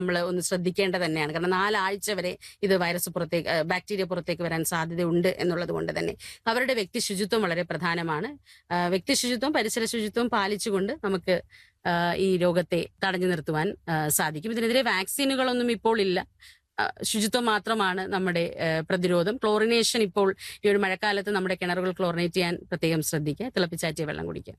നമ്മൾ ഒന്ന് ശ്രദ്ധിക്കേണ്ടത് തന്നെയാണ് കാരണം നാലാഴ്ച വരെ ഇത് വൈറസ് പുറത്തേക്ക് ഏഹ് ബാക്ടീരിയ പുറത്തേക്ക് വരാൻ സാധ്യതയുണ്ട് എന്നുള്ളത് കൊണ്ട് തന്നെ അവരുടെ വ്യക്തി ശുചിത്വം വളരെ പ്രധാനമാണ് ആഹ് വ്യക്തി ശുചിത്വം പരിസര ശുചിത്വം പാലിച്ചുകൊണ്ട് നമുക്ക് ആഹ് ഈ രോഗത്തെ തടഞ്ഞു നിർത്തുവാൻ ആഹ് സാധിക്കും ഇതിനെതിരെ വാക്സിനുകളൊന്നും ഇപ്പോൾ ഇല്ല ആഹ് ശുചിത്വം മാത്രമാണ് നമ്മുടെ ആഹ് പ്രതിരോധം ക്ലോറിനേഷൻ ഇപ്പോൾ ഈ ഒരു മഴക്കാലത്ത് നമ്മുടെ കിണറുകൾ ക്ലോറിനേറ്റ് ചെയ്യാൻ പ്രത്യേകം ശ്രദ്ധിക്കുക തിളപ്പിച്ചാറ്റിയ വെള്ളം കുടിക്കുക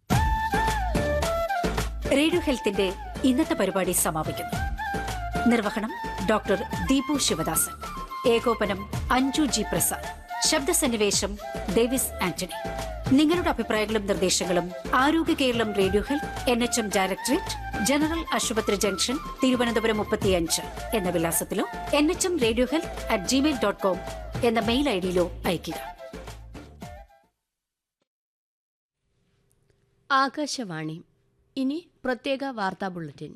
റേഡിയോ ഹെൽത്തിന്റെ ഇന്നത്തെ പരിപാടി സമാപിക്കുന്നു നിർവഹണം ഡോക്ടർ ദീപു ശിവദാസൻ ഏകോപനം അഞ്ജു ജി പ്രസാദ് ശബ്ദസന്നിവേശം ഡേവിസ് ആന്റണി നിങ്ങളുടെ അഭിപ്രായങ്ങളും നിർദ്ദേശങ്ങളും Arogya Keralam radio health N H M directorate general ആശുപത്രി ജംഗ്ഷൻ തിരുവനന്തപുരം മുപ്പത്തിയഞ്ച് എന്ന വിലാസത്തിലോ N H M radio health at Gmail dot com എന്ന മെയിൽ ഐ ഡിയിലോ അയയ്ക്കുക ആകാശവാണി ഇനി പ്രത്യേക വാർത്താ ബുള്ളറ്റിൻ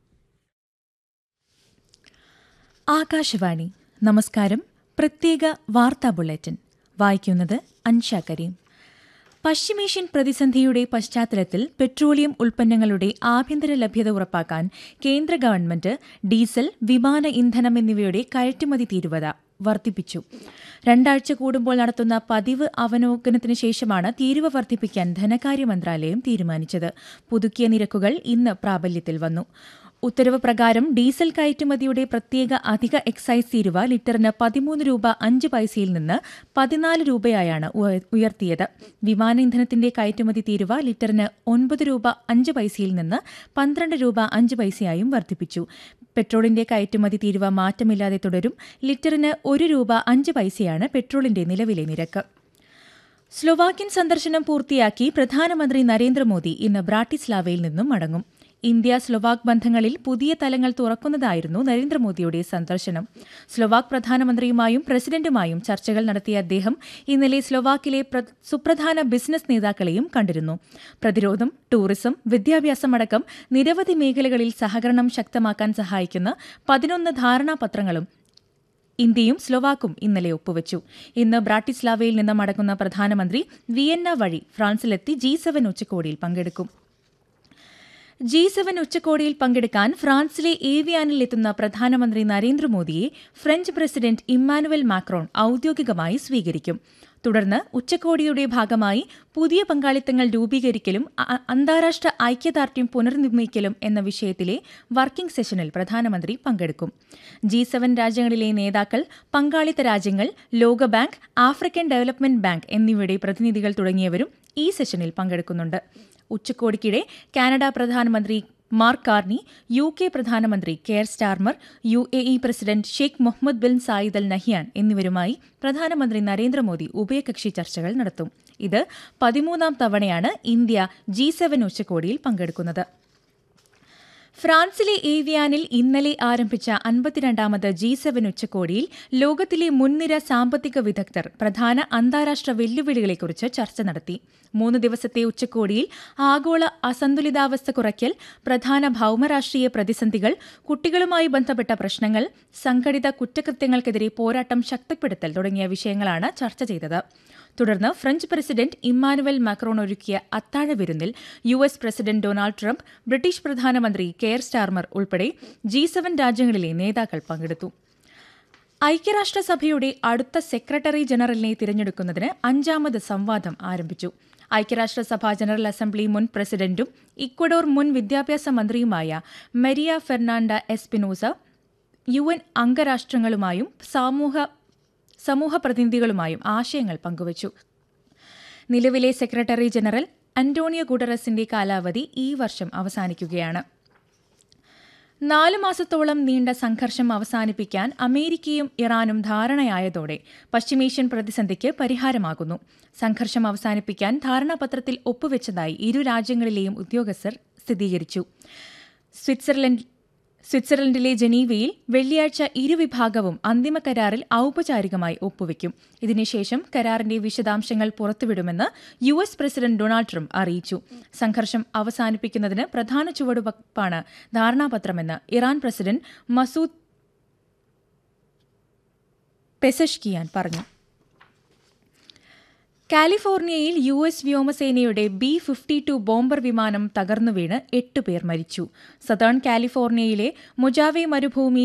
ആകാശവാണി നമസ്കാരം പ്രത്യേക വാർത്താ ബുള്ളറ്റിൻ വായിക്കുന്നത് അൻഷ കരീം പശ്ചിമേഷ്യൻ പ്രതിസന്ധിയുടെ പശ്ചാത്തലത്തിൽ പെട്രോളിയം ഉൽപ്പന്നങ്ങളുടെ ആഭ്യന്തര ലഭ്യത ഉറപ്പാക്കാൻ കേന്ദ്ര ഗവൺമെന്റ് ഡീസൽ വിമാന ഇന്ധനം എന്നിവയുടെ കയറ്റുമതി തീരുവത വർദ്ധിപ്പിച്ചു രണ്ടാഴ്ച കൂടുമ്പോൾ നടത്തുന്ന പതിവ് അവലോകനത്തിന് ശേഷമാണ് തീരുവ വർദ്ധിപ്പിക്കാൻ ധനകാര്യ മന്ത്രാലയം തീരുമാനിച്ചത് പുതുക്കിയ നിരക്കുകൾ ഇന്ന് പ്രാബല്യത്തിൽ വന്നു ഉത്തരവ് പ്രകാരം ഡീസൽ കയറ്റുമതിയുടെ പ്രത്യേക അധിക എക്സൈസ് തീരുവ ലിറ്ററിന് പതിമൂന്ന് രൂപ അഞ്ച് പൈസയിൽ നിന്ന് പതിനാല് രൂപയായാണ് ഉയ- ഉയർത്തിയത് വിമാന ഇന്ധനത്തിന്റെ കയറ്റുമതി തീരുവ ലിറ്ററിന് ഒൻപത് രൂപ അഞ്ച് പൈസയിൽ നിന്ന് പന്ത്രണ്ട് രൂപ അഞ്ച് പൈസയായും വർദ്ധിപ്പിച്ചു പെട്രോളിന്റെ കയറ്റുമതി തീരുവ മാറ്റമില്ലാതെ തുടരും ലിറ്ററിന് ഒരു രൂപ അഞ്ച് പൈസയാണ് പെട്രോളിന്റെ നിലവിലെ നിരക്ക് സ്ലൊവാക്യൻ സന്ദർശനം പൂർത്തിയാക്കി പ്രധാനമന്ത്രി നരേന്ദ്രമോദി ഇന്ന് ബ്രാട്ടിസ്ലാവയിൽ നിന്നും മടങ്ങും ഇന്ത്യ സ്ലൊവാക് ബന്ധങ്ങളിൽ പുതിയ തലങ്ങൾ തുറക്കുന്നതായിരുന്നു നരേന്ദ്രമോദിയുടെ സന്ദർശനം സ്ലൊവാക് പ്രധാനമന്ത്രിയുമായും പ്രസിഡന്റുമായും ചർച്ചകൾ നടത്തിയ അദ്ദേഹം ഇന്നലെ സ്ലൊവാക്കിലെ പ്ര- സുപ്രധാന ബിസിനസ് നേതാക്കളെയും കണ്ടിരുന്നു പ്രതിരോധം ടൂറിസം വിദ്യാഭ്യാസം അടക്കം നിരവധി മേഖലകളിൽ സഹകരണം ശക്തമാക്കാൻ സഹായിക്കുന്ന പതിനൊന്ന് ധാരണാപത്രങ്ങളും ഇന്ത്യയും സ്ലൊവാക്കും ഇന്നലെ ഒപ്പുവച്ചു ഇന്ന് ബ്രാട്ടിസ്ലാവയിൽ നിന്ന് മടങ്ങുന്ന പ്രധാനമന്ത്രി വിയന്ന വഴി ഫ്രാൻസിലെത്തി ജി സെവൻ ഉച്ചകോടിയിൽ പങ്കെടുക്കും ജി സെവൻ ഉച്ചകോടിയിൽ പങ്കെടുക്കാൻ ഫ്രാൻസിലെ ഏവിയാനിൽ എത്തുന്ന പ്രധാനമന്ത്രി നരേന്ദ്രമോദിയെ ഫ്രഞ്ച് പ്രസിഡന്റ് ഇമ്മാനുവൽ മാക്രോൺ ഔദ്യോഗികമായി സ്വീകരിക്കും തുടർന്ന് ഉച്ചകോടിയുടെ ഭാഗമായി പുതിയ പങ്കാളിത്തങ്ങൾ രൂപീകരിക്കലും അ- അന്താരാഷ്ട്ര ഐക്യദാർഢ്യം പുനർനിർണ്ണയിക്കലും എന്ന വിഷയത്തിലെ വർക്കിംഗ് സെഷനിൽ പ്രധാനമന്ത്രി പങ്കെടുക്കും ജി സെവൻ രാജ്യങ്ങളിലെ നേതാക്കൾ പങ്കാളിത്ത രാജ്യങ്ങൾ ലോകബാങ്ക് ആഫ്രിക്കൻ ഡെവലപ്മെന്റ് ബാങ്ക് എന്നിവയുടെ പ്രതിനിധികൾ തുടങ്ങിയവരും ഈ സെഷനിൽ പങ്കെടുക്കുന്നുണ്ട് ഉച്ചകോടിക്കിടെ കാനഡ പ്രധാനമന്ത്രി മാർക്ക് കാർണി യു കെ പ്രധാനമന്ത്രി Keir Starmer U A E president Sheikh Mohammed bin Zayed Al Nahyan എന്നിവരുമായി പ്രധാനമന്ത്രി നരേന്ദ്രമോദി ഉഭയകക്ഷി ചർച്ചകൾ നടത്തും ഇത് പതിമൂന്നാം തവണയാണ് ഇന്ത്യ ജി സെവൻ ഉച്ചകോടിയിൽ പങ്കെടുക്കുന്നത് ഫ്രാൻസിലെ ഏവിയാനിൽ ഇന്നലെ ആരംഭിച്ച അൻപത്തിരണ്ടാമത് ജി സെവൻ ഉച്ചകോടിയിൽ ലോകത്തിലെ മുൻനിര സാമ്പത്തിക വിദഗ്ധർ പ്രധാന അന്താരാഷ്ട്ര വെല്ലുവിളികളെക്കുറിച്ച് ചർച്ച നടത്തി മൂന്ന് ദിവസത്തെ ഉച്ചകോടിയിൽ ആഗോള അസന്തുലിതാവസ്ഥ കുറയ്ക്കൽ പ്രധാന ഭൌമരാഷ്ട്രീയ പ്രതിസന്ധികൾ കുട്ടികളുമായി ബന്ധപ്പെട്ട പ്രശ്നങ്ങൾ സംഘടിത കുറ്റകൃത്യങ്ങൾക്കെതിരെ പോരാട്ടം ശക്തിപ്പെടുത്തൽ തുടങ്ങിയ വിഷയങ്ങളാണ് ചർച്ച ചെയ്തത് തുടർന്ന് ഫ്രഞ്ച് പ്രസിഡന്റ് ഇമ്മാനുവൽ മാക്രോൺ ഒരുക്കിയ അത്താഴ വിരുന്നിൽ U S president Donald Trump British പ്രധാനമന്ത്രി കെയർ സ്റ്റാർമർ ഉൾപ്പെടെ ജി സെവൻ രാജ്യങ്ങളിലെ നേതാക്കൾ പങ്കെടുത്തു ഐക്യരാഷ്ട്രസഭയുടെ അടുത്ത സെക്രട്ടറി ജനറലിനെ തിരഞ്ഞെടുക്കുന്നതിന് അഞ്ചാമത് സംവാദം ആരംഭിച്ചു ഐക്യരാഷ്ട്രസഭ ജനറൽ അസംബ്ലി മുൻ പ്രസിഡന്റും ഇക്വഡോർ മുൻ വിദ്യാഭ്യാസ മന്ത്രിയുമായ Maria Fernanda Espinosa U N അംഗരാഷ്ട്രങ്ങളുമായും സമൂഹ സമൂഹ പ്രതിനിധികളുമായും ആശയങ്ങൾ പങ്കുവച്ചു നിലവിലെ സെക്രട്ടറി ജനറൽ അന്റോണിയോ ഗുഡറസിന്റെ കാലാവധി ഈ വർഷം അവസാനിക്കുകയാണ് നാല് മാസത്തോളം നീണ്ട സംഘർഷം അവസാനിപ്പിക്കാൻ അമേരിക്കയും ഇറാനും ധാരണയായതോടെ പശ്ചിമേഷ്യൻ പ്രതിസന്ധിക്ക് പരിഹാരമാകുന്നു സംഘർഷം അവസാനിപ്പിക്കാൻ ധാരണാപത്രത്തിൽ ഒപ്പുവെച്ചതായി ഇരു രാജ്യങ്ങളിലെയും ഉദ്യോഗസ്ഥർ സ്ഥിരീകരിച്ചു സ്വിറ്റ്സർലൻഡ് സ്വിറ്റ്സർലൻഡിലെ ജനീവയിൽ വെള്ളിയാഴ്ച ഇരുവിഭാഗവും അന്തിമ കരാറിൽ ഔപചാരികമായി ഒപ്പുവെക്കും ഇതിനുശേഷം കരാറിന്റെ വിശദാംശങ്ങൾ പുറത്തുവിടുമെന്ന് U S president Donald Trump അറിയിച്ചു സംഘർഷം അവസാനിപ്പിക്കുന്നതിന് പ്രധാന ചുവടുവയ്പ്പാണ് ധാരണാപത്രമെന്ന് ഇറാൻ പ്രസിഡന്റ് മസൂദ് പെസഷ്കിയാൻ പറഞ്ഞു കാലിഫോർണിയയിൽ യു എസ് വ്യോമസേനയുടെ ബി ഫിഫ്റ്റി ടു ബോംബർ വിമാനം തകർന്നു വീണ് എട്ട് പേർ മരിച്ചു സതേൺ കാലിഫോർണിയയിലെ മൊജാവെ മരുഭൂമി